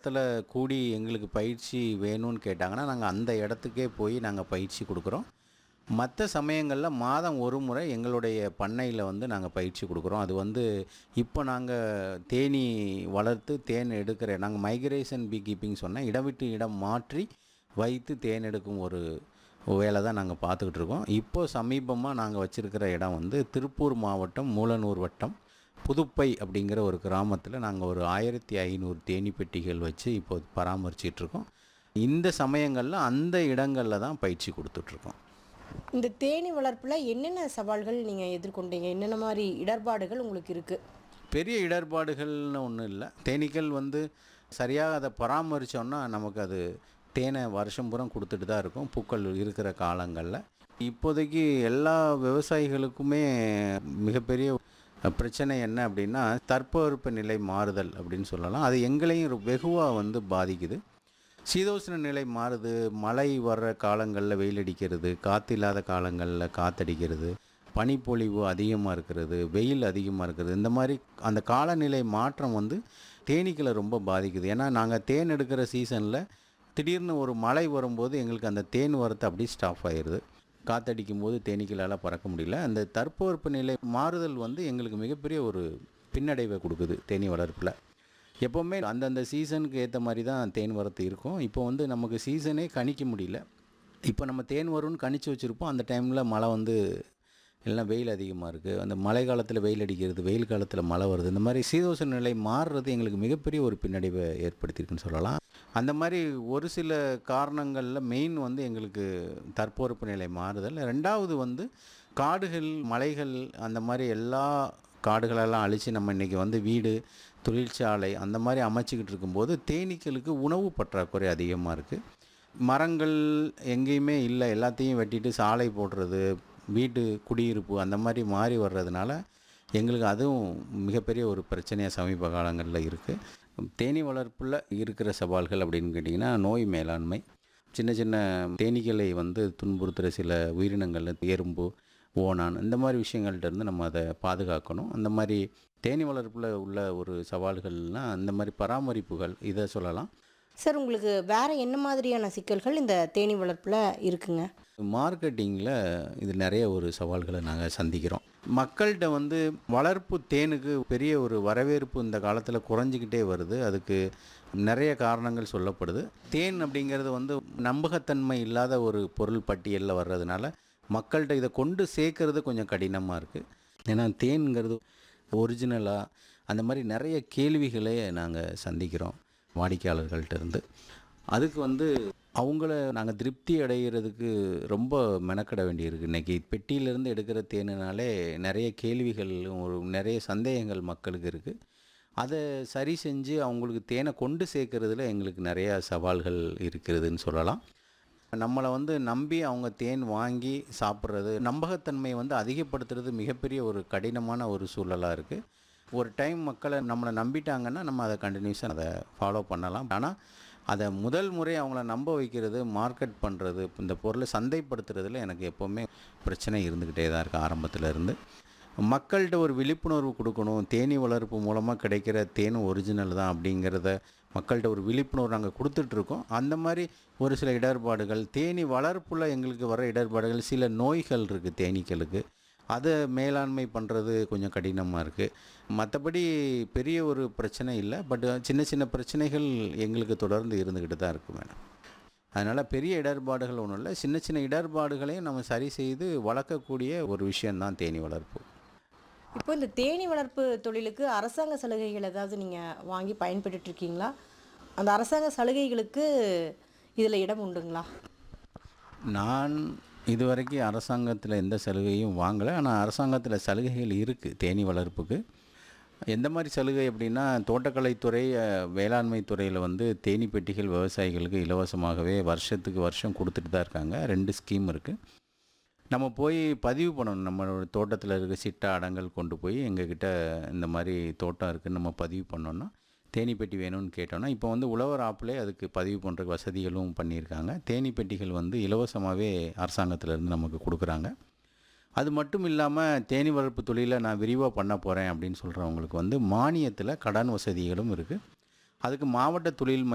இடத்துல கூடி எங்களுக்கு பயிற்சி வேணும்னு கேட்டாங்கன்னா நாங்கள் அந்த இடத்துக்கே போய் நாங்கள் பயிற்சி கொடுக்குறோம் மற்ற சமயங்களில் மாதம் ஒரு முறை எங்களுடைய பண்ணையில் வந்து நாங்கள் பயிற்சி கொடுக்குறோம் அது வந்து இப்போ நாங்கள் தேனீ வளர்த்து தேன் எடுக்கிற நாங்கள் மைக்ரேஷன் பீ கீப்பிங் சொன்னால் இடம் விட்டு இடம் மாற்றி வைத்து தேன் எடுக்கும் ஒரு வேலை தான் நாங்கள் பார்த்துக்கிட்டு இருக்கோம் இப்போ சமீபமாக நாங்கள் வச்சுருக்கிற இடம் வந்து திருப்பூர் மாவட்டம் மூலனூர் வட்டம் புதுப்பை அப்படிங்கிற ஒரு கிராமத்தில் நாங்கள் ஒரு ஆயிரத்தி ஐநூறு தேனீ பெட்டிகள் வச்சு இப்போ பராமரிச்சிட்டு இருக்கோம் இந்த சமயங்களில் அந்த இடங்களில் தான் பயிற்சி கொடுத்துட்ருக்கோம் இந்த தேனி வளர்ப்பில் என்னென்ன சவால்கள் நீங்கள் எதிர்கொண்டீங்க என்னென்ன மாதிரி இடர்பாடுகள் உங்களுக்கு இருக்குது பெரிய இடர்பாடுகள்னு ஒன்றும் இல்லை தேனீக்கள் வந்து சரியாக அதை பராமரித்தோன்னா நமக்கு அது தேனை வருஷம் பூரா கொடுத்துட்டு தான் இருக்கும் பூக்கள் இருக்கிற காலங்களில் இப்போதைக்கு எல்லா விவசாயிகளுக்குமே மிகப்பெரிய பிரச்சனை என்ன அப்படின்னா தட்பவெப்ப நிலை மாறுதல் அப்படின்னு சொல்லலாம் அது எங்களையும் வெகுவாக வந்து பாதிக்குது சீதோஷ்ண நிலை மாறுது மழை வர்ற காலங்களில் வெயில் அடிக்கிறது காற்று இல்லாத காலங்களில் காற்றடிக்கிறது பனிப்பொழிவு அதிகமாக இருக்கிறது வெயில் அதிகமாக இருக்கிறது இந்த மாதிரி அந்த காலநிலை மாற்றம் வந்து தேனீக்களை ரொம்ப பாதிக்குது ஏன்னா நாங்கள் தேன் எடுக்கிற சீசனில் திடீர்னு ஒரு மழை வரும்போது எங்களுக்கு அந்த தேன் வரத்து அப்படியே ஸ்டாப் ஆயிடுது காற்றடிக்கும் போது தேனீக்களால் பறக்க முடியல அந்த தட்பவெப்ப நிலை மாறுதல் வந்து எங்களுக்கு மிகப்பெரிய ஒரு பின்னடைவை கொடுக்குது தேனீ வளர்ப்பில் எப்போவுமே அந்தந்த சீசனுக்கு ஏற்ற மாதிரி தான் தேன் வரத்து இருக்கும் இப்போ வந்து நமக்கு சீசனே கணிக்க முடியல இப்போ நம்ம தேன் வரும்னு கணிச்சு வச்சுருப்போம் அந்த டைமில் மழை வந்து எல்லாம் வெயில் அதிகமாக இருக்குது அந்த மழை காலத்தில் வெயில் அடிக்கிறது வெயில் காலத்தில் மழை வருது இந்த மாதிரி சீதோஷ நிலை மாறுறது எங்களுக்கு மிகப்பெரிய ஒரு பின்னடைவை ஏற்படுத்தியிருக்குன்னு சொல்லலாம் அந்த மாதிரி ஒரு சில காரணங்களில் மெயின் வந்து எங்களுக்கு தற்போருப்பு நிலை மாறுதல் ரெண்டாவது வந்து காடுகள் மலைகள் அந்த மாதிரி எல்லா காடுகளெல்லாம் அழித்து நம்ம இன்றைக்கி வந்து வீடு தொழிற்சாலை அந்த மாதிரி அமைச்சிக்கிட்டு இருக்கும்போது தேனீக்களுக்கு உணவு பற்றாக்குறை அதிகமாக இருக்குது மரங்கள் எங்கேயுமே இல்லை எல்லாத்தையும் வெட்டிட்டு சாலை போடுறது வீட்டு குடியிருப்பு அந்த மாதிரி மாறி வர்றதுனால எங்களுக்கு அதுவும் மிகப்பெரிய ஒரு பிரச்சனையாக சமீப காலங்களில் இருக்குது தேனீ வளர்ப்பில் இருக்கிற சவால்கள் அப்படின்னு கேட்டிங்கன்னா நோய் மேலாண்மை சின்ன சின்ன தேனீக்களை வந்து துன்புறுத்துகிற சில உயிரினங்கள் எறும்பு ஓணான் இந்த மாதிரி விஷயங்கள்ட்ட இருந்து நம்ம அதை பாதுகாக்கணும் அந்த மாதிரி தேனீ வளர்ப்பில் உள்ள ஒரு சவால்கள்னால் அந்த மாதிரி பராமரிப்புகள் இதை சொல்லலாம் சார் உங்களுக்கு வேறு என்ன மாதிரியான சிக்கல்கள் இந்த தேனி வளர்ப்பில் இருக்குங்க மார்க்கெட்டிங்கில் இது நிறைய ஒரு சவால்களை நாங்கள் சந்திக்கிறோம் மக்கள்கிட்ட வந்து வளர்ப்பு தேனுக்கு பெரிய ஒரு வரவேற்பு இந்த காலத்தில் குறைஞ்சிக்கிட்டே வருது அதுக்கு நிறைய காரணங்கள் சொல்லப்படுது தேன் அப்படிங்கிறது வந்து நம்பகத்தன்மை இல்லாத ஒரு பொருள் பட்டியலில் வர்றதுனால மக்கள்கிட்ட இதை கொண்டு சேர்க்கறது கொஞ்சம் கடினமாக இருக்குது ஏன்னா தேன்ங்கிறது ஒரிஜினலாக அந்த மாதிரி நிறைய கேள்விகளை நாங்கள் சந்திக்கிறோம் வாடிக்கையாளர்கள்ட்ட இருந்து அதுக்கு வந்து அவங்கள நாங்கள் திருப்தி அடைகிறதுக்கு ரொம்ப மெனக்கட வேண்டியிருக்கு இன்றைக்கி பெட்டியிலேருந்து எடுக்கிற தேனுனாலே நிறைய கேள்விகள் ஒரு நிறைய சந்தேகங்கள் மக்களுக்கு இருக்குது அதை சரி செஞ்சு அவங்களுக்கு தேனை கொண்டு சேர்க்கறதுல எங்களுக்கு நிறையா சவால்கள் இருக்கிறதுன்னு சொல்லலாம் நம்மளை வந்து நம்பி அவங்க தேன் வாங்கி சாப்பிட்றது நம்பகத்தன்மையை வந்து அதிகப்படுத்துறது மிகப்பெரிய ஒரு கடினமான ஒரு சூழலாக இருக்குது ஒரு டைம் மக்களை நம்மளை நம்பிட்டாங்கன்னா நம்ம அதை கண்டினியூஸாக அதை ஃபாலோ பண்ணலாம் ஆனால் அதை முதல் முறை அவங்கள நம்ப வைக்கிறது மார்க்கெட் பண்ணுறது இந்த பொருளை சந்தைப்படுத்துறதுல எனக்கு எப்போவுமே பிரச்சனை இருந்துக்கிட்டே தான் இருக்குது ஆரம்பத்தில் இருந்து மக்கள்கிட்ட ஒரு விழிப்புணர்வு கொடுக்கணும் தேனீ வளர்ப்பு மூலமாக கிடைக்கிற தேனும் ஒரிஜினல் தான் அப்படிங்கிறத மக்கள்கிட்ட ஒரு விழிப்புணர்வு நாங்கள் கொடுத்துட்ருக்கோம் அந்த மாதிரி ஒரு சில இடர்பாடுகள் தேனீ வளர்ப்பில் எங்களுக்கு வர இடர்பாடுகள் சில நோய்கள் இருக்குது தேனீக்களுக்கு அதை மேலாண்மை பண்ணுறது கொஞ்சம் கடினமாக இருக்குது மற்றபடி பெரிய ஒரு பிரச்சனை இல்லை பட் சின்ன சின்ன பிரச்சனைகள் எங்களுக்கு தொடர்ந்து இருந்துக்கிட்டு தான் இருக்குது மேடம் அதனால் பெரிய இடர்பாடுகள் ஒன்றும் இல்லை சின்ன சின்ன இடர்பாடுகளையும் நம்ம சரி செய்து வளர்க்கக்கூடிய ஒரு விஷயந்தான் தேனீ வளர்ப்பு இப்போ இந்த தேனி வளர்ப்பு தொழிலுக்கு அரசாங்க சலுகைகள் ஏதாவது நீங்கள் வாங்கி பயன்பட்டுட்டு இருக்கீங்களா அந்த அரசாங்க சலுகைகளுக்கு இதில் இடம் உண்டுங்களா நான் இதுவரைக்கும் அரசாங்கத்தில் எந்த சலுகையும் வாங்கலை ஆனால் அரசாங்கத்தில் சலுகைகள் இருக்குது தேனீ வளர்ப்புக்கு எந்த மாதிரி சலுகை அப்படின்னா தோட்டக்கலைத்துறை அஹ், வேளாண்மை துறையில் வந்து தேனீ பெட்டிகள் விவசாயிகளுக்கு இலவசமாகவே வருஷத்துக்கு வருஷம் கொடுத்துட்டு தான் இருக்காங்க ரெண்டு ஸ்கீம் இருக்குது நம்ம போய் பதிவு பண்ணணும் நம்மளோட தோட்டத்தில் இருக்க சிட்டா அடங்கல் கொண்டு போய் எங்ககிட்ட இந்த மாதிரி தோட்டம் இருக்குன்னு நம்ம பதிவு பண்ணோன்னா தேனீ பெட்டி வேணும்னு கேட்டோன்னா இப்போ வந்து உழவர் ஆப்பிலே அதுக்கு பதிவு பண்ணுற வசதிகளும் பண்ணியிருக்காங்க தேனீ பெட்டிகள் வந்து இலவசமாகவே அரசாங்கத்திலேருந்து நமக்கு கொடுக்குறாங்க அது மட்டும் இல்லாமல் தேனீ வளர்ப்பு தொழிலை நான் விரிவாக பண்ண போகிறேன் அப்படின்னு சொல்கிறவங்களுக்கு வந்து மானியத்தில் கடன் வசதிகளும் இருக்குது அதுக்கு மாவட்ட தொழில் மை